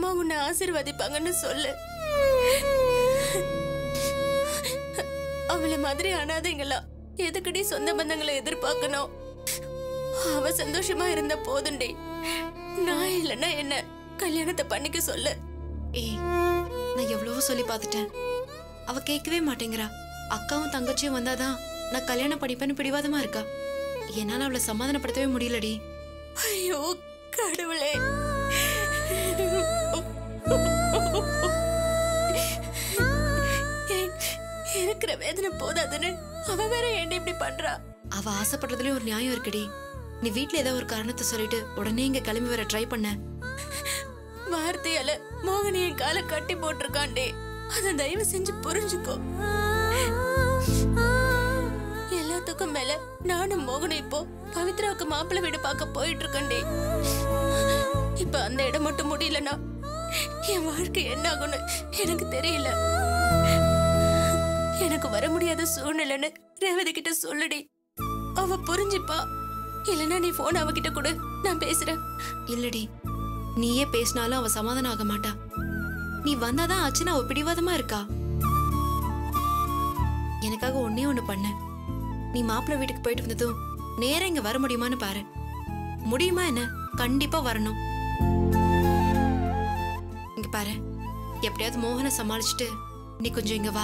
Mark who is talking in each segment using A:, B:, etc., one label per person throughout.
A: அம்மா உன்னை ஆசீர்வதிப்பாங்கன்னு சொல்லு அவளை மாதிரி அனாதைங்களா எதுக்குடி சொந்த பந்தங்களை எதிர்பார்க்கணும் அவ சந்தோஷமா இருந்த போதுண்டி நான் இல்லைன்னா என்ன கல்யாணத்தை பண்ணிக்க சொல்லு
B: ஏய் நான் எவ்வளவோ சொல்லி பார்த்துட்டேன் அவ கேட்கவே மாட்டேங்கிறா அக்காவும் தங்கச்சியும் வந்தாதான் நான் கல்யாணம் படிப்பேன்னு பிடிவாதமா இருக்கா என்னால அவளை சமாதானப்படுத்தவே முடியலடி
A: ஐயோ கடவுளே எ- இருக்கிற வேதனை போதாதுன்னு அவ வேற ஏன்டி இப்படி பண்றா
B: அவ ஆசைப்படுறதுலயும் ஒரு நியாயம் இருக்குடி நீ வீட்ல ஏதோ ஒரு காரணத்தை சொல்லிட்டு உடனே இங்க கிளம்பி வர ட்ரை பண்ண
A: வார்த்தையால மோகனி என் காலை கட்டி போட்டிருக்காண்டே அத தயவு செஞ்சு புரிஞ்சுக்கோ எல்லாத்துக்கும் மேல நானும் மோகனும் இப்போ பவித்ராவுக்கு மாப்பிள்ளை வீடு பார்க்க போயிட்டு இருக்கேன்டே இப்ப அந்த இடம் மட்டும் முடியலனா என் வாழ்க்கை என்ன ஆகும்னு எனக்கு தெரியல எனக்கு வர முடியாத சூழ்நிலைன்னு ரேவதி கிட்ட சொல்லுடி அவ புரிஞ்சுப்பா இல்லனா நீ போன் அவகிட்ட கொடு நான் பேசுறேன்
B: இல்லடி நீயே பேசினாலும் அவ சமாதானம் ஆக மாட்டா நீ வந்தாதான் ஆச்சுன்னா அவ பிடிவாதமா இருக்கா எனக்காக ஒன்னே ஒண்ணு பண்ண நீ மாப்பிள்ளை வீட்டுக்கு போயிட்டு வந்ததும் நேரா இங்க வர முடியுமான்னு பாரு முடியுமா என்ன கண்டிப்பா வரணும் இங்க பாரு எப்படியாவது மோகனை சமாளிச்சுட்டு நீ கொஞ்சம் இங்க வா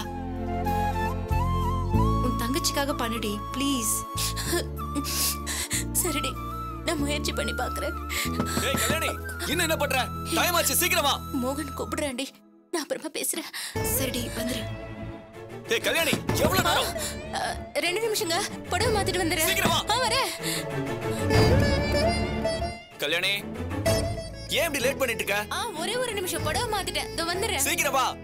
B: உன் தங்கச்சிக்காக பண்ணுடி ப்ளீஸ்
A: சரிடி நான் முயற்சி பண்ணி பாக்குறேன்
C: ஏய் கல்யாணி இன்னும் என்ன பண்ற டைம் ஆச்சு சீக்கிரமா
A: மோகன் கூப்பிடுறாண்டி நான் அப்புறமா பேசுறேன்
B: சரிடி வந்துரு
C: ஏய் கல்யாணி எவ்வளவு நேரம்
A: அஹ், ரெண்டு நிமிஷங்க புடவை மாத்திட்டு வந்துடுறேன்
C: சீக்கிரமா.
A: ஆ வரேன்
C: கல்யாணி ஏன் இப்படி லேட் பண்ணிட்டு இருக்க
A: ஆ ஒரே ஒரு நிமிஷம் புடவை மாத்திட்டேன் இதோ வந்துடுறேன்
C: சீக்கிரம் வா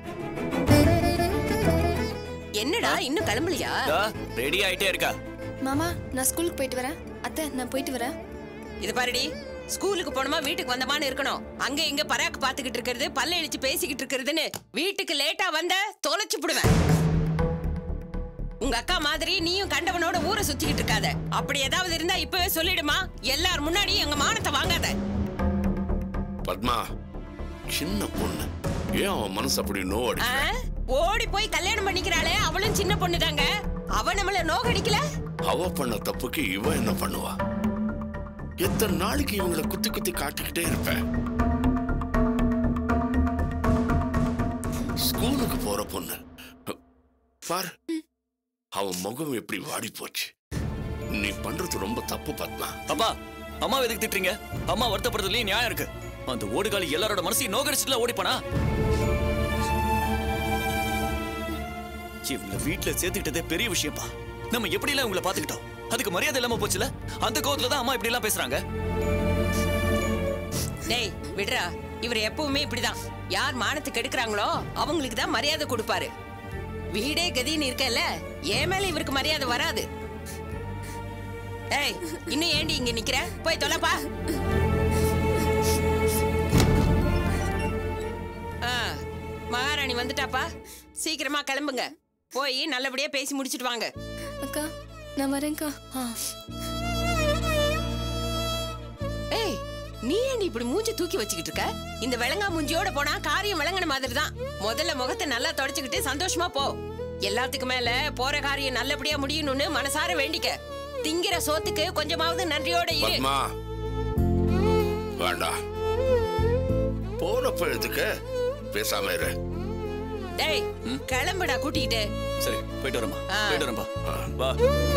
D: என்னடா இன்னும் கிளம்பலையா
C: ரெடி ஆயிட்டே இருக்கா
E: மாமா நான் ஸ்கூலுக்கு போயிட்டு வரேன் அத்தை நான் போயிட்டு வரேன்
D: இது பாருடி ஸ்கூலுக்கு போனோமா வீட்டுக்கு வந்தமான்னு இருக்கணும் அங்க இங்க பராக்கு பாத்துக்கிட்டு இருக்கிறது பல்ல இழிச்சு பேசிக்கிட்டு இருக்கிறதுன்னு வீட்டுக்கு லேட்டா வந்த தொலைச்சு புடுவேன் உங்க அக்கா மாதிரி நீயும் கண்டவனோட ஊரை சுத்திக்கிட்டு இருக்காத அப்படி ஏதாவது இருந்தா இப்பவே சொல்லிடுமா எல்லார் முன்னாடியும் எங்க மானத்தை வாங்காத
F: பத்மா சின்ன பொண்ணு ஏன் அவன் மனசு அப்படி நோ
D: ஆ?
F: அடிக்கிற
D: ஓடி போய் கல்யாணம் பண்ணிக்கிறாளே அவளும் சின்ன பொண்ணுதாங்க அவ நம்மள நோகடிக்கல
F: அவ பண்ண தப்புக்கு இவ என்ன பண்ணுவா எத்தனை நாளைக்கு இவங்களை குத்தி குத்தி காட்டிக்கிட்டே இருப்பேன் ஸ்கூலுக்கு போற பொண்ணு பாரு அவன் முகம் எப்படி வாடி போச்சு நீ பண்றது ரொம்ப தப்பு பத்மா
C: அப்பா அம்மா எதுக்கு திட்டுறீங்க அம்மா வருத்தப்படுறதுலயும் நியாயம் இருக்கு அந்த ஓடுகாலி எல்லாரோட மனசையும் நோகடிச்சுல ஓடிப்பானா இவங்கள வீட்டுல சேர்த்துக்கிட்டதே பெரிய விஷயம்ப்பா நம்ம எப்படி எல்லாம் இவங்கள பாத்துக்கிட்டோம் அதுக்கு மரியாதை இல்லாம போச்சுல அந்த கோவத்துல தான் அம்மா இப்படி எல்லாம் பேசுறாங்க
D: டேய் விடுறா இவர் எப்பவுமே இப்படிதான் யார் மானத்துக்கு எடுக்கிறாங்களோ அவங்களுக்கு தான் மரியாதை கொடுப்பாரு வீடே கதின்னு இருக்கல ஏன் மேல இவருக்கு மரியாதை வராது ஏய் இன்னும் ஏண்டி இங்க நிக்கிற போய் தொலைப்பா ஆ, மகாராணி வந்துட்டாப்பா சீக்கிரமா கிளம்புங்க போய் நல்லபடியா பேசி முடிச்சிட்டு வாங்க
E: அக்கா நான் வரேன்க்கா ஆ
D: ஏய் நீ ஏன் இப்படி மூஞ்சி தூக்கி வச்சுக்கிட்டு இருக்க இந்த விலங்கா மூஞ்சியோட போனா காரியம் விளங்கின மாதிரி தான் முதல்ல முகத்தை நல்லா தொடச்சுக்கிட்டு சந்தோஷமா போ எல்லாத்துக்கு மேல போற காரியம் நல்லபடியா முடியணும்னு மனசார வேண்டிக்க திங்கிற சோத்துக்கு கொஞ்சமாவது நன்றியோட இரு
F: பத்மா வேண்டாம் போறப்ப எதுக்கு பேசாம இரு
D: டேய் கிளம்புடா கூட்டிக்கிட்டு
C: சரி போயிட்டு வரமா
D: ஆ.
C: போயிட்டு வரேன்பா வா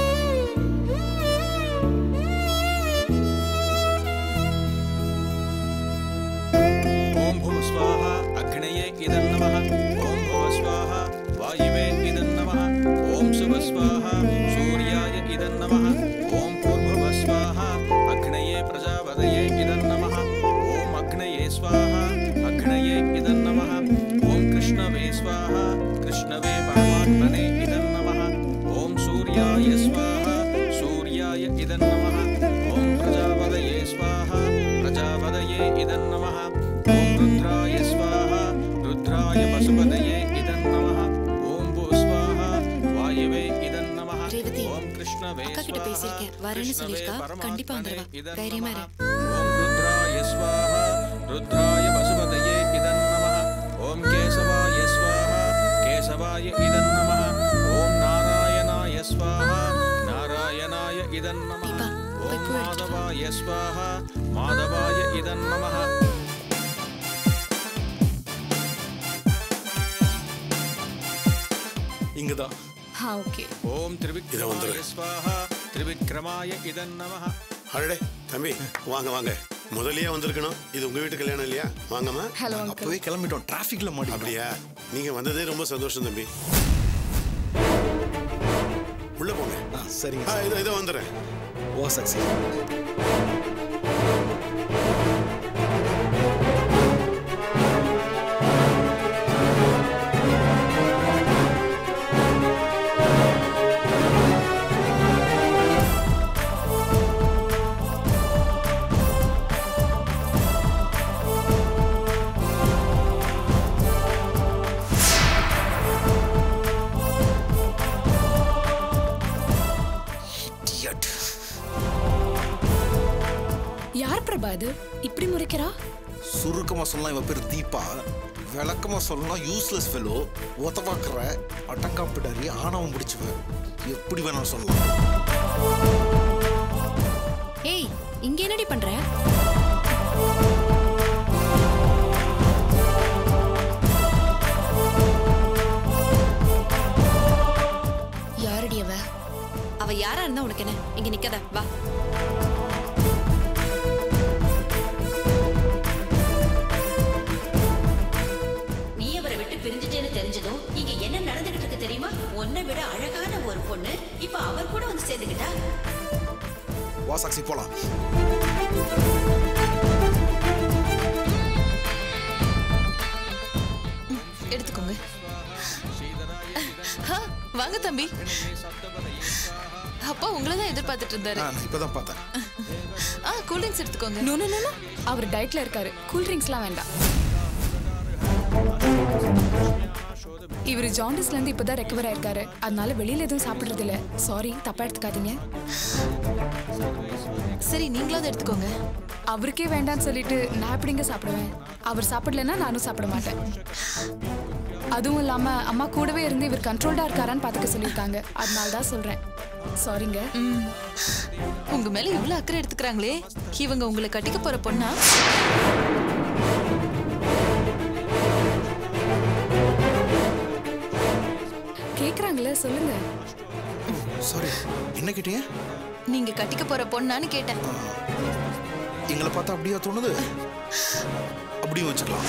G: ॐ भुव स्वाहा अग्नये इदं नमः ॐ भुव स्वाहा वायुवे इदं नमः ॐ शुभ स्वाहा सूर्याय इदं नमः ॐ भूर्भुव स्वाहा अग्नये प्रजापतये इदं नमः ॐ अग्नये स्वाहा अग्नये इदं नमः ॐ कृष्णवे स्वाहा कृष्णवे परमात्मने इदं नमः ॐ सूर्याय स्वाहा सूर्याय इदं नमः ॐ प्रजापतये स्वाहा प्रजापतये इदं नमः ॐ रुद्राय स्वाहा रुद्राय पशुपतये इदं नमः ॐ भू स्वाहा वायवे इदं नमः
B: ரேவதி,
G: ॐ कृष्णवे
B: அக்கா கிட்ட
G: स्वाहा
B: பேசியிருக்கேன். வரேன்னு
G: कृष्णवे
B: சொல்லியிருக்கா.
G: परमात्मने
B: கண்டிப்பா வந்துருவா.
G: इदं
B: தைரியமா
G: नमः
B: இரு.
G: ॐ रुद्राय स्वाहा रुद्राय वसुपतये इदं नमः ॐ केशवाय स्वाहा केशवाय इदं नमः ॐ नारायणाय स्वाहा नारायणाय इदं नमः
B: दीपा,
G: ॐ
B: போய் பூ எடுத்துட்டு வா.
G: माधवाय स्वाहा माधवाय इदं नमः
C: இங்கதான்
E: ஆ ஓகே
G: ॐ त्रिविक्रमाय स्वाहा त्रिविक्रमाय इदं नमः
H: அடடே தம்பி வாங்க வாங்க முதல்லயே வந்திருக்கணும் இது உங்க வீட்டு கல்யாணம் இல்லையா வாங்கம்மா
E: ஹலோ அங்கிள்
C: அப்பவே கிளம்பிட்டோம் டிராஃபிக்ல மாடி
H: அப்படியா நீங்க வந்ததே ரொம்ப சந்தோஷம் தம்பி உள்ள போங்க
C: சரிங்க
H: ஆ, இதோ இதோ வந்துடுறேன்
C: ஓ சக்சஸ்
E: யார் பிரபா இது இப்படி முறைக்கிறா
I: சுருக்கமா சொல்லலாம் இவ பேர் தீபா விளக்கமா சொல்லலாம் யூஸ்லெஸ் ஃபெலோ ஒத்தவாக்குற அடங்காப்பிடாரி ஆணவம் பிடிச்சவ எப்படி வேணாலும் சொல்லலாம்
B: ஏய் இங்க என்னடி பண்ற
E: யாரடி அவ
B: அவ யாரா இருந்தா உனக்கு என்ன இங்க நிக்காத வா
J: நீ அவரை விட்டு பிரிஞ்சுட்டேன்னு தெரிஞ்சதும் இங்க என்ன நடந்துகிட்டு இருக்கு தெரியுமா உன்னை விட அழகான ஒரு பொண்ணு இப்ப அவர் கூட வந்து சேர்ந்துக்கிட்டா
I: வா சாக்சி போலாம்
E: எடுத்துக்கோங்க ஆ, வாங்க தம்பி அப்பா உங்களை தான் எதிர்பார்த்துட்டு இருந்தாரு
I: ஆ, நான் இப்பதான் பார்த்தேன்
E: ஆ கூல் ட்ரிங்க்ஸ் எடுத்துக்கோங்க நோ நோ நோ அவர் டயட்ல இருக்காரு கூல் ட்ரிங்க்ஸ்லாம் வேண்டாம் இவர் ஜாண்டிஸ்ல இருந்து இப்பதான் ரெக்கவர் ஆயிருக்காரு அதனால வெளியில எதுவும் சாப்பிடுறது இல்ல சாரி தப்பா எடுத்துக்காதீங்க சரி நீங்களாவது எடுத்துக்கோங்க அவருக்கே வேண்டாம்னு சொல்லிட்டு நான் எப்படிங்க சாப்பிடுவேன் அவர் சாப்பிடலன்னா நானும் சாப்பிட மாட்டேன் அதுவும் இல்லாம அம்மா கூடவே இருந்து இவர் கண்ட்ரோல்டா இருக்காரான்னு பாத்துக்க சொல்லியிருக்காங்க அதனால தான் சொல்றேன் சாரிங்க உங்க மேல இவ்வளவு அக்கறை எடுத்துக்கிறாங்களே இவங்க உங்களை கட்டிக்க போற பொண்ணா கேக்குறாங்களே சொல்லுங்க
I: சாரி என்ன கேட்டீங்க
E: நீங்க கட்டிக்க போற பொண்ணான்னு கேட்டேன்
I: எங்களை பார்த்தா அப்படியா தோணுது அப்படியும் வச்சுக்கலாம்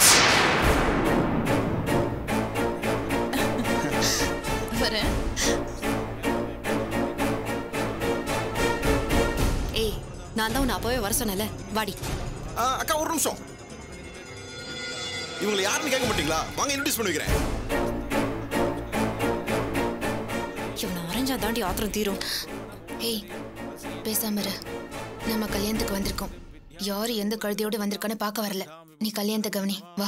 E: வரேன்
B: ஏய் நான் தான் உன்னை அப்பவே வர சொன்னேன்ல வாடி
I: ஆ, அக்கா ஒரு நிமிஷம் இவங்களை யாருன்னு கேட்க மாட்டீங்களா வாங்க இன்ட்ரடியூஸ் பண்ணி வைக்கிறேன்
B: இவனை வரைஞ்சா தாண்டி ஆத்திரம் தீரும்
E: ஏய் பேசாம இரு நம்ம கல்யாணத்துக்கு வந்திருக்கோம் யார் எந்த கழுதியோட வந்திருக்கான்னு பார்க்க வரல நீ கல்யாணத்தை கவனி வா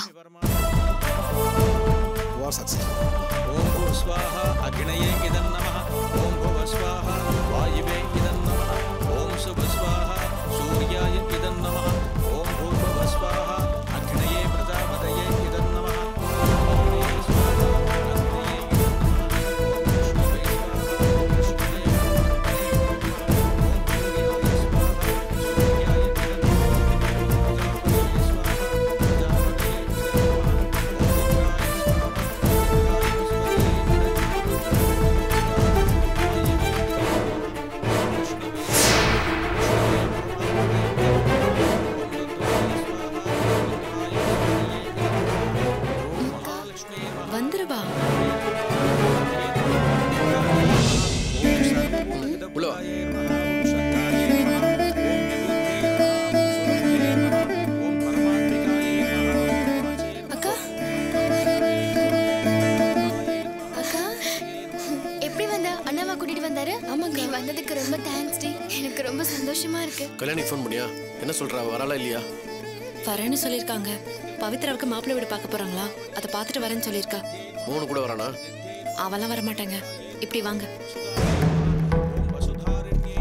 I: வா சாக்சி
G: ॐ भुव स्वाहा अग्नये इदं नमः ॐ भुव स्वाहा वायुवे इदं नमः ॐ शुभ स्वाहा सूर्याय इदं नमः ॐ भूर्भुव स्वाहा अग्नये प्रजापतये इदं नमः अग्नये स्वाहा अग्नये इदं नमः ॐ विष्णवे स्वाहा विष्णवे ॐ सूर्याय स्वाहा सूर्याय इदं नमः प्रजापतये स्वाहा प्रजापतये इदं नमः ॐ
B: வந்துருவா
F: உள்ள வா.
E: அக்கா
K: அக்கா எப்படி வந்த அண்ணாவா கூட்டிட்டு வந்தாரு ஆமாங்க நீ வந்ததுக்கு ரொம்ப தேங்க்ஸ் டி எனக்கு ரொம்ப சந்தோஷமா இருக்கு
C: கல்யாணி ஃபோன் பண்ணியா என்ன சொல்றா வரலாம் இல்லையா
B: வரேன்னு சொல்லியிருக்காங்க பவித்ராவுக்கு மாப்பிள்ளை வீடு பார்க்க போறாங்களா அதை பார்த்துட்டு வரேன்னு சொல்லியிருக்கா
C: மூணு கூட வரானா
B: அவெல்லாம் வர மாட்டாங்க இப்படி வாங்க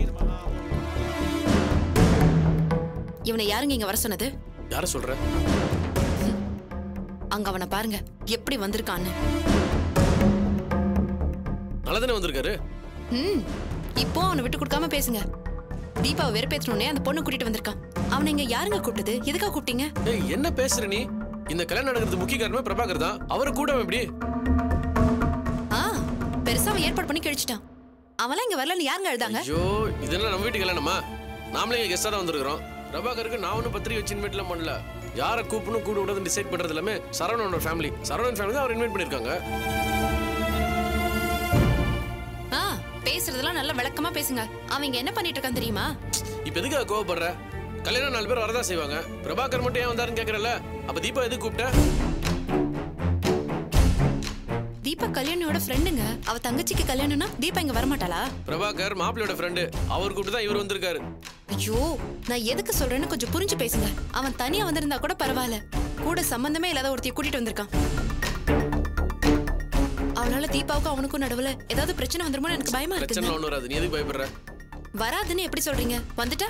B: இவனை யாருங்க இங்க வர சொன்னது
C: யார சொல்ற
B: அங்க அவனை பாருங்க எப்படி வந்திருக்கான்னு
L: நல்லா தானே வந்திருக்காரு
B: ம் இப்போ அவனை விட்டு கொடுக்காம பேசுங்க தீபாவை வெறுப்பேற்றணுன்னே அந்த பொண்ணு கூட்டிட்டு வந்திருக்கான் அவனை இங்க யாருங்க கூப்பிட்டது எதுக்காக கூப்பிட்டீங்க
L: ஏய் என்ன பேசுற நீ இந்த கல்யாணம் நடக்கிறது முக்கிய காரணமே பிரபாகர் தான் அவரை கூட அவன் எப்படி
B: ஆ பெருசா அவன் ஏற்பாடு பண்ணி கழிச்சிட்டான் அவன்லாம் இங்க வரலன்னு யாருங்க எழுதாங்க
L: ஐயோ இதெல்லாம் நம்ம வீட்டு கல்யாணமா நாமளே இங்க கெஸ்டா தான் வந்திருக்கிறோம் பிரபாகருக்கு நான் ஒன்றும் பத்திரிகை வச்சு இன்வைட்லாம் பண்ணல யாரை கூப்பிடணும் கூட விடாதுன்னு டிசைட் பண்றது எல்லாமே சரவணனோட ஃபேமிலி சரவணன் ஃபேமிலி தான் அவர் இன்வைட் பண்ணிருக்காங்க
B: ஆ பேசுறதெல்லாம் நல்லா விளக்கமா பேசுங்க அவன் இங்க என்ன பண்ணிட்டு இருக்கான் தெரியுமா
L: இப்போ எதுக்காக கோவப்படுற கல்யாணம் நாலு பேர் வரதான் செய்வாங்க பிரபாகர் மட்டும் ஏன் வந்தாருன்னு கேக்குறல அப்ப தீபா எதுக்கு கூப்பிட்ட
B: தீபா கல்யாணியோட ஃப்ரெண்டுங்க அவ தங்கச்சிக்கு கல்யாணம்னா தீபா இங்க வரமாட்டாளா
L: பிரபாகர் மாப்பிள்ளையோட ஃப்ரெண்டு அவர் கூப்பிட்டு தான் இவர் வந்திருக்காரு
B: ஐயோ நான் எதுக்கு சொல்றேன்னு கொஞ்சம் புரிஞ்சு பேசுங்க அவன் தனியா வந்திருந்தா கூட பரவாயில்ல கூட சம்பந்தமே இல்லாத ஒருத்தைய கூட்டிட்டு வந்திருக்கான் அவனால தீபாவுக்கும் அவனுக்கும் நடுவுல ஏதாவது பிரச்சனை வந்துருமோன்னு எனக்கு பயமா
L: பிரச்சனை
B: இருக்குங்க
L: ஒன்றும் வராது நீ எதுக்கு பயப்படுற
B: வராதுன்னு எப்படி சொல்றீங்க வந்துட்டா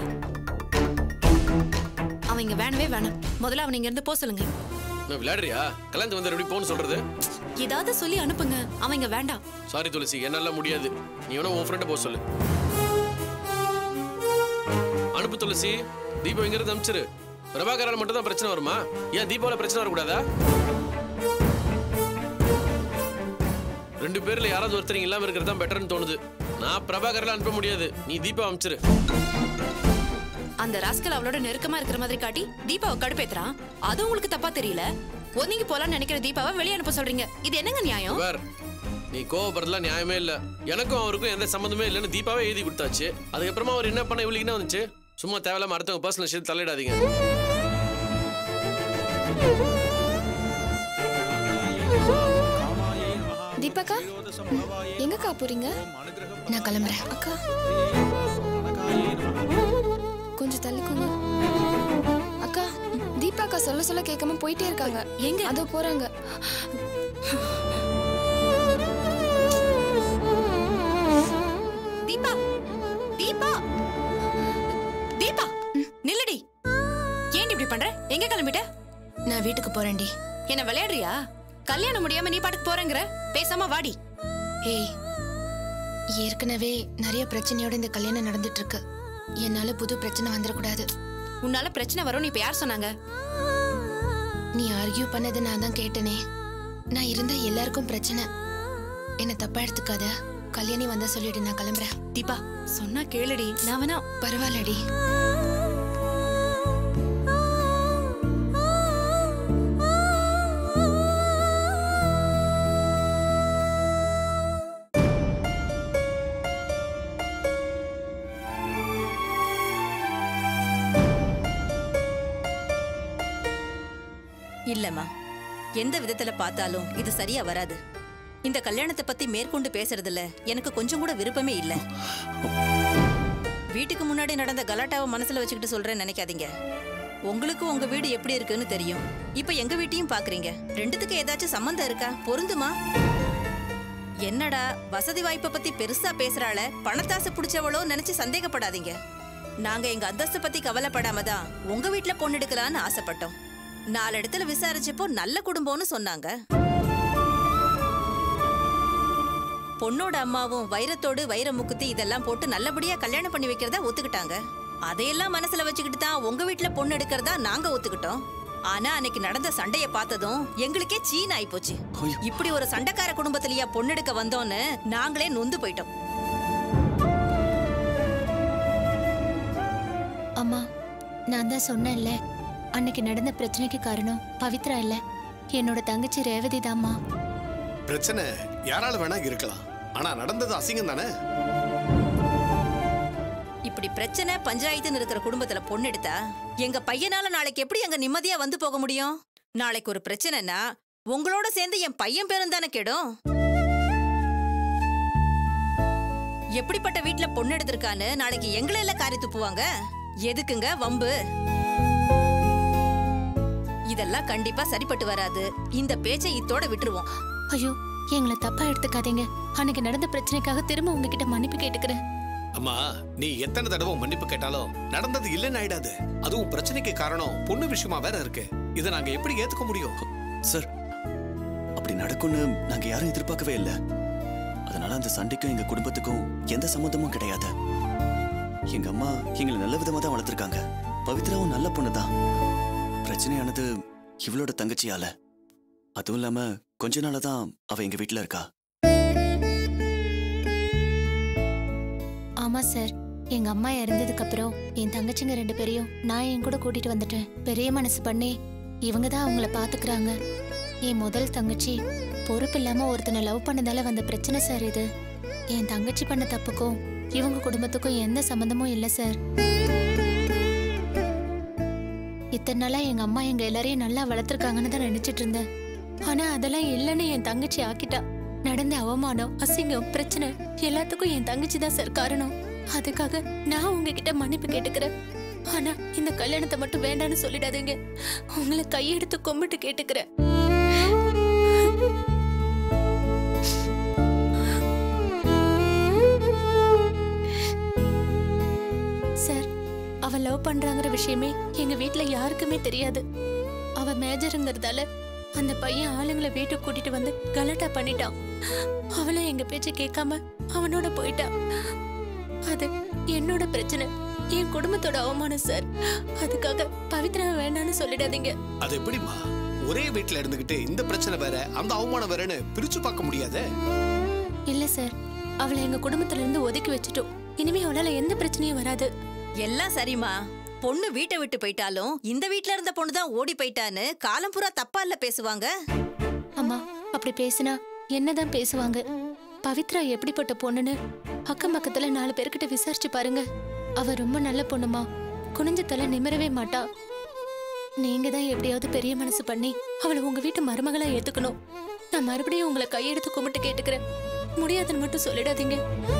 B: அவன் இங்க வேணவே வேணாம் முதல்ல அவன் இங்க இருந்து போக சொல்லுங்க
L: நான் விளையாடுறியா கல்யாணத்துக்கு வந்து எப்படி போன்னு சொல்றது
B: ஏதாவது சொல்லி அனுப்புங்க அவன் இங்க வேண்டாம்
L: சாரி துளசி என்னால முடியாது நீ வேணா உன் ஃப்ரெண்டை போக சொல்லு அனுப்பு துளசி தீபம் இங்க இருந்து அனுப்பிச்சிரு பிரபாகரால மட்டும் தான் பிரச்சனை வருமா ஏன் தீபாவில பிரச்சனை வரக்கூடாதா ரெண்டு பேர்ல யாராவது ஒருத்தர் இங்க இல்லாம இருக்கிறது தான் பெட்டர்னு தோணுது நான் பிரபாகரில் அனுப்ப முடியாது நீ தீபா அனுப்பிச்சிரு
B: அந்த ராஸ்கல் அவளோட நெருக்கமா இருக்கிற மாதிரி காட்டி தீபாவை கடுப்பேத்துறான் அது உங்களுக்கு தப்பா தெரியல ஒதுங்கி போலாம்னு நினைக்கிற தீபாவை வெளியே அனுப்ப சொல்றீங்க இது என்னங்க நியாயம்
L: வேற நீ கோவப்படுறதுலாம் நியாயமே இல்ல எனக்கும் அவருக்கும் எந்த சம்மந்தமே இல்லைன்னு தீபாவே எழுதி கொடுத்தாச்சு அதுக்கப்புறமா அவர் என்ன பண்ண இவளுக்கு என்ன வந்துச்சு சும்மா தேவையில்லாம அடுத்தவங்க பர்சனல் விஷயத்தை தலையிடாதீங்க
K: தீபாக்கா எங்கக்கா போறீங்க நான் கிளம்புறேன் அக்கா கொஞ்சம் தள்ளிக்கோங்க அக்கா தீபாக்கா சொல்ல சொல்ல கேட்காம போயிட்டே இருக்காங்க எங்க அதோ போறாங்க
B: தீபா தீபா தீபா நில்லடி ஏன் இப்படி பண்ற எங்க கிளம்பிட்ட
K: நான் வீட்டுக்கு போறேன்டி
B: என்ன விளையாடுறியா கல்யாணம் முடியாம நீ பாட்டுக்கு போறேங்கிற பேசாம வாடி
K: ஏய் ஏற்கனவே நிறைய பிரச்சனையோட இந்த கல்யாணம் நடந்துட்டு இருக்கு என்னால புது பிரச்சனை வந்துடக்கூடாது
B: உன்னால பிரச்சனை வரும்னு இப்ப யார் சொன்னாங்க
K: நீ ஆர்கியூ பண்ணது நான் தான் கேட்டனே நான் இருந்தா எல்லாருக்கும் பிரச்சனை என்ன தப்பா எடுத்துக்காத கல்யாணி வந்தா சொல்லிட்டு நான் கிளம்புறேன்
B: தீபா சொன்னா கேளுடி நான் வேணா
K: பரவாயில்லடி
J: இல்லம்மா எந்த விதத்துல பார்த்தாலும் இது சரியா வராது இந்த கல்யாணத்தை பத்தி மேற்கொண்டு பேசுறதுல எனக்கு கொஞ்சம் கூட விருப்பமே இல்ல வீட்டுக்கு முன்னாடி நடந்த கலாட்டாவை மனசுல வச்சுக்கிட்டு சொல்றேன்னு நினைக்காதீங்க உங்களுக்கு உங்க வீடு எப்படி இருக்குன்னு தெரியும் இப்ப எங்க வீட்டையும் பாக்குறீங்க ரெண்டுத்துக்கு ஏதாச்சும் சம்மந்தம் இருக்கா பொருந்துமா என்னடா வசதி வாய்ப்பை பத்தி பெருசா பேசுறாள பணத்தாசை பிடிச்சவளோ நினைச்சு சந்தேகப்படாதீங்க நாங்க எங்க அந்தஸ்தை பத்தி கவலைப்படாம தான் உங்க வீட்ல பொண்ணு எடுக்கலான்னு ஆசைப்பட்டோம் நாலு இடத்துல விசாரிச்சப்போ நல்ல குடும்பம்னு சொன்னாங்க பொண்ணோட அம்மாவும் வைரத்தோடு வைர முக்குத்தி இதெல்லாம் போட்டு நல்லபடியா கல்யாணம் பண்ணி வைக்கிறதா ஒத்துக்கிட்டாங்க அதையெல்லாம் மனசுல வச்சுக்கிட்டு தான் உங்க வீட்ல பொண்ணு எடுக்கிறதா நாங்க ஒத்துக்கிட்டோம் ஆனா அன்னைக்கு நடந்த சண்டைய பார்த்ததும் எங்களுக்கே சீன் ஆயிப்போச்சு இப்படி ஒரு சண்டைக்கார குடும்பத்திலயா பொண்ணு எடுக்க வந்தோன்னு நாங்களே நொந்து போயிட்டோம்
M: அம்மா நான் தான் சொன்னேன்ல அன்னைக்கு நடந்த பிரச்சனைக்கு காரணம் பவித்ரா இல்ல என்னோட தங்கச்சி ரேவதி தாம்மா
H: பிரச்சனை யாரால வேணா இருக்கலாம் ஆனா நடந்தது அசிங்கம் தானே
J: இப்படி பிரச்சனை பஞ்சாயத்துன்னு இருக்கிற குடும்பத்துல பொண்ணு எடுத்தா எங்க பையனால நாளைக்கு எப்படி அங்க நிம்மதியா வந்து போக முடியும் நாளைக்கு ஒரு பிரச்சனைனா உங்களோட சேர்ந்து என் பையன் பேரும் தானே கெடும் எப்படிப்பட்ட வீட்ல பொண்ணு எடுத்திருக்கான்னு நாளைக்கு எங்களை எல்லாம் காரி துப்புவாங்க எதுக்குங்க வம்பு இதெல்லாம் கண்டிப்பா சரிப்பட்டு வராது இந்த பேச்சை இத்தோட விட்டுருவோம்
M: ஐயோ எங்களை தப்பா எடுத்துக்காதீங்க அன்னைக்கு நடந்த பிரச்சனைக்காக திரும்ப உங்ககிட்ட மன்னிப்பு கேட்டுக்கிறேன்
H: அம்மா நீ எத்தனை தடவை மன்னிப்பு கேட்டாலும் நடந்தது இல்லைன்னு ஆயிடாது அதுவும் பிரச்சனைக்கு காரணம் பொண்ணு விஷயமா வேற இருக்கு இதை நாங்க எப்படி ஏத்துக்க முடியும்
C: சார் அப்படி நடக்கும்னு நாங்க யாரும் எதிர்பார்க்கவே இல்லை அதனால அந்த சண்டைக்கும் எங்க குடும்பத்துக்கும் எந்த சம்மந்தமும் கிடையாது எங்க அம்மா எங்களை நல்ல விதமா தான் வளர்த்துருக்காங்க பவித்ராவும் நல்ல பொண்ணு தான் பிரச்சனையானது இவளோட தங்கச்சியால அதுவும் இல்லாம கொஞ்ச நாளா தான் அவ எங்க வீட்ல இருக்கா
M: ஆமா சார் எங்க அம்மா இறந்ததுக்கு அப்புறம் என் தங்கச்சிங்க ரெண்டு பேரையும் நான் என் கூட கூட்டிட்டு வந்துட்டேன் பெரிய மனசு பண்ணி இவங்க தான் அவங்கள பாத்துக்கிறாங்க என் முதல் தங்கச்சி பொறுப்பு இல்லாம ஒருத்தனை லவ் பண்ணதால வந்த பிரச்சனை சார் இது என் தங்கச்சி பண்ண தப்புக்கும் இவங்க குடும்பத்துக்கும் எந்த சம்மந்தமும் இல்லை சார் இத்தனை நாளா எங்க அம்மா எங்க எல்லாரையும் நல்லா வளர்த்துருக்காங்கன்னு தான் நினைச்சிட்டு இருந்தேன் ஆனா அதெல்லாம் இல்லைன்னு என் தங்கச்சி ஆக்கிட்டா நடந்த அவமானம் அசிங்கம் பிரச்சனை எல்லாத்துக்கும் என் தங்கச்சி தான் சார் காரணம் அதுக்காக நான் உங்ககிட்ட மன்னிப்பு கேட்டுக்கிறேன் ஆனா இந்த கல்யாணத்தை மட்டும் வேண்டாம்னு சொல்லிடாதீங்க உங்களை கையெடுத்து கும்பிட்டு கேட்டுக்கிறேன் சார் அவ லவ் பண்றாங்கிற விஷயமே எங்க வீட்ல யாருக்குமே தெரியாது அவ மேஜருங்கிறதால அந்த பையன் ஆளுங்களை வீட்டுக்கு கூட்டிட்டு வந்து கலாட்டா பண்ணிட்டான் அவளும் எங்க பேச்ச கேட்காம அவனோட போயிட்டா அது என்னோட பிரச்சனை என் குடும்பத்தோட அவமானம் சார் அதுக்காக பவித்ரா வேண்டாம்னு சொல்லிடாதீங்க
N: அது எப்படிம்மா ஒரே வீட்ல இருந்துகிட்டு இந்த பிரச்சனை வேற அந்த அவமானம் வேறன்னு பிரிச்சு பார்க்க முடியாதே
M: இல்ல சார் அவளை எங்க குடும்பத்துல இருந்து ஒதுக்கி வச்சுட்டோம் இனிமே அவளால எந்த பிரச்சனையும் வராது
J: எல்லாம் சரிம்மா பொண்ணு வீட்டை விட்டு போயிட்டாலும் இந்த வீட்ல இருந்த பொண்ணு தான் ஓடி போயிட்டான்னு காலம் பூரா தப்பா இல்ல பேசுவாங்க
M: அம்மா அப்படி பேசினா என்னதான் பேசுவாங்க பவித்ரா எப்படிப்பட்ட பொண்ணுன்னு அக்கம் பக்கத்துல நாலு பேர்கிட்ட விசாரிச்சு பாருங்க அவ ரொம்ப நல்ல பொண்ணுமா குனிஞ்ச தலை நிமிரவே மாட்டா நீங்க தான் எப்படியாவது பெரிய மனசு பண்ணி அவளை உங்க வீட்டு மருமகளா ஏத்துக்கணும் நான் மறுபடியும் உங்களை கையெடுத்து கும்பிட்டு கேட்டுக்கிறேன் முடியாதுன்னு மட்டும் சொல்லிடாதீங்க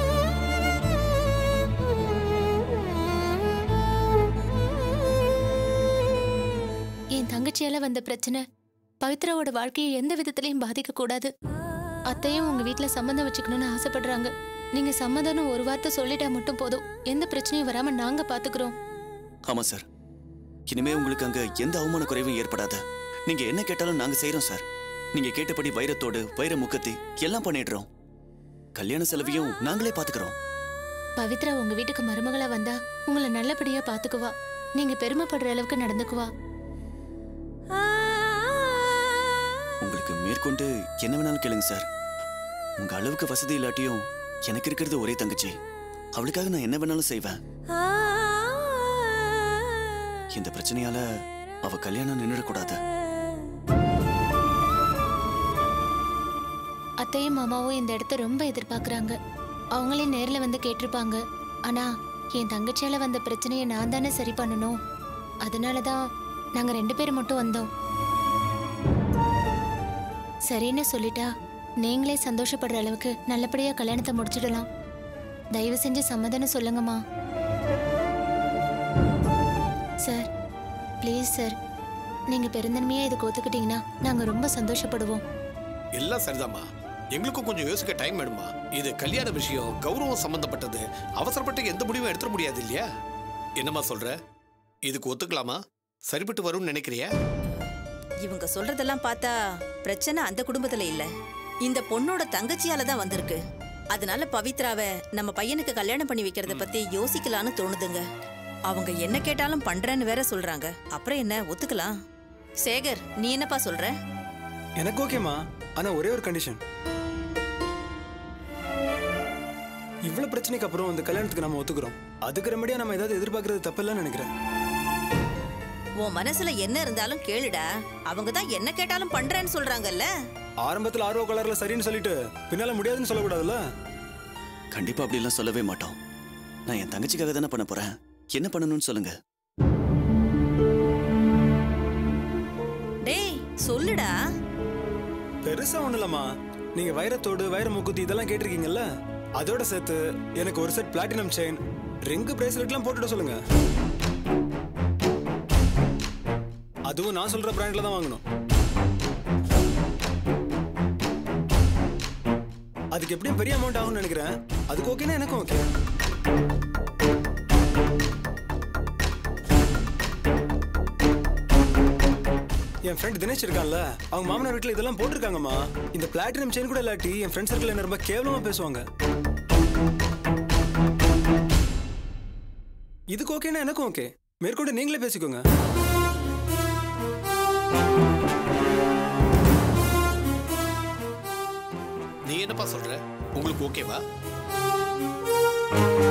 M: என் தங்கச்சியால வந்த பிரச்சனை பவித்ராவோட வாழ்க்கையை எந்த விதத்திலையும் பாதிக்க கூடாது அத்தையும் உங்க வீட்ல சம்மந்தம் வச்சுக்கணும்னு ஆசைப்படுறாங்க நீங்க சம்மதம்னு ஒரு வார்த்தை சொல்லிட்டா மட்டும் போதும் எந்த பிரச்சனையும் வராம நாங்க பாத்துக்கிறோம்
C: ஆமா சார் இனிமே உங்களுக்கு அங்க எந்த அவமான குறைவும் ஏற்படாது நீங்க என்ன கேட்டாலும் நாங்க செய்றோம் சார் நீங்க கேட்டபடி வைரத்தோடு வைர முக்கத்தி எல்லாம் பண்ணிடுறோம் கல்யாண செலவையும் நாங்களே பாத்துக்கிறோம்
M: பவித்ரா உங்க வீட்டுக்கு மருமகளா வந்தா உங்களை நல்லபடியா பாத்துக்குவா நீங்க பெருமைப்படுற அளவுக்கு நடந்துக்குவா
C: உங்களுக்கு மேற்கொண்டு என்ன வேணாலும் கேளுங்க சார் உங்க அளவுக்கு வசதி இல்லாட்டியும் எனக்கு இருக்கிறது ஒரே தங்கச்சி அவளுக்காக நான் என்ன வேணாலும் செய்வேன் இந்த பிரச்சனையால அவ கல்யாணம் நின்றுடக்கூடாது
M: அத்தையும் மாமாவும் இந்த இடத்த ரொம்ப எதிர்பார்க்கறாங்க அவங்களே நேர்ல வந்து கேட்டிருப்பாங்க ஆனா என் தங்கச்சியால வந்த பிரச்சனையை நான் தானே சரி பண்ணணும் அதனால தான் நாங்க ரெண்டு பேரும் மட்டும் வந்தோம் சரின்னு சொல்லிட்டா நீங்களே சந்தோஷப்படுற அளவுக்கு நல்லபடியா கல்யாணத்தை முடிச்சிடலாம் தயவு செஞ்சு சம்மதம் சொல்லுங்கம்மா சார் ப்ளீஸ் சார் நீங்க பெருந்தன்மையா இதுக்கு ஒத்துக்கிட்டீங்கன்னா நாங்க ரொம்ப சந்தோஷப்படுவோம்
N: எல்லாம் சரிதாம்மா எங்களுக்கும் கொஞ்சம் யோசிக்க டைம் வேணுமா இது கல்யாண விஷயம் கௌரவம் சம்பந்தப்பட்டது அவசரப்பட்டு எந்த முடிவும் எடுத்துட முடியாது இல்லையா என்னம்மா சொல்ற இதுக்கு ஒத்துக்கலாமா சரிப்பட்டு வரும்னு நினைக்கிறியா
J: இவங்க சொல்றதெல்லாம் பார்த்தா பிரச்சனை அந்த குடும்பத்துல இல்ல இந்த பொண்ணோட தங்கச்சியால தான் வந்திருக்கு அதனால பவித்ராவை நம்ம பையனுக்கு கல்யாணம் பண்ணி வைக்கிறத பத்தி யோசிக்கலாம்னு தோணுதுங்க அவங்க என்ன கேட்டாலும் பண்றேன்னு வேற சொல்றாங்க அப்புறம் என்ன ஒத்துக்கலாம் சேகர் நீ என்னப்பா சொல்ற
O: எனக்கு ஓகேம்மா ஆனா ஒரே ஒரு கண்டிஷன் இவ்வளவு பிரச்சனைக்கு அப்புறம் இந்த கல்யாணத்துக்கு நம்ம ஒத்துக்கிறோம் அதுக்கு ரெமடியா நம்ம ஏதாவது எதிர்பார்க்கறது தப்பில்லன்னு நினைக்கிறேன்
J: உன் மனசுல என்ன இருந்தாலும் கேளுடா அவங்க தான் என்ன கேட்டாலும் பண்றேன்னு சொல்றாங்கல்ல
O: ஆரம்பத்துல ஆர்வ கலர்ல சரின்னு சொல்லிட்டு பின்னால முடியாதுன்னு சொல்லக்கூடாதுல்ல
C: கண்டிப்பா அப்படிலாம் சொல்லவே மாட்டோம் நான் என் தங்கச்சிக்காக தானே பண்ண போறேன் என்ன பண்ணணும்னு சொல்லுங்க
J: டேய் சொல்லுடா
O: பெருசா ஒண்ணு இல்லம்மா நீங்க வைரத்தோடு வைர மூக்குத்தி இதெல்லாம் கேட்டிருக்கீங்கல்ல அதோட சேர்த்து எனக்கு ஒரு செட் பிளாட்டினம் செயின் ரிங்கு பிரேஸ்லெட்லாம் போட்டுட சொல்லுங்க அதுவும் நான் சொல்ற பிராண்ட்ல தான் வாங்கணும் அதுக்கு எப்படியும் பெரிய அமௌண்ட் ஆகும்னு நினைக்கிறேன் அதுக்கு ஓகேனா எனக்கும் ஓகே என் ஃப்ரெண்ட் தினேஷ் இருக்கான்ல அவங்க மாமனார் வீட்டில் இதெல்லாம் போட்டிருக்காங்கம்மா இந்த பிளாட்டினம் செயின் கூட இல்லாட்டி என் ஃப்ரெண்ட் சர்க்கிள் என்ன ரொம்ப கேவலமா பேசுவாங்க இதுக்கு ஓகேனா எனக்கும் ஓகே மேற்கொண்டு நீங்களே பேசிக்கோங்க
N: நீ என்னப்பா சொல்ற உங்களுக்கு ஓகேவா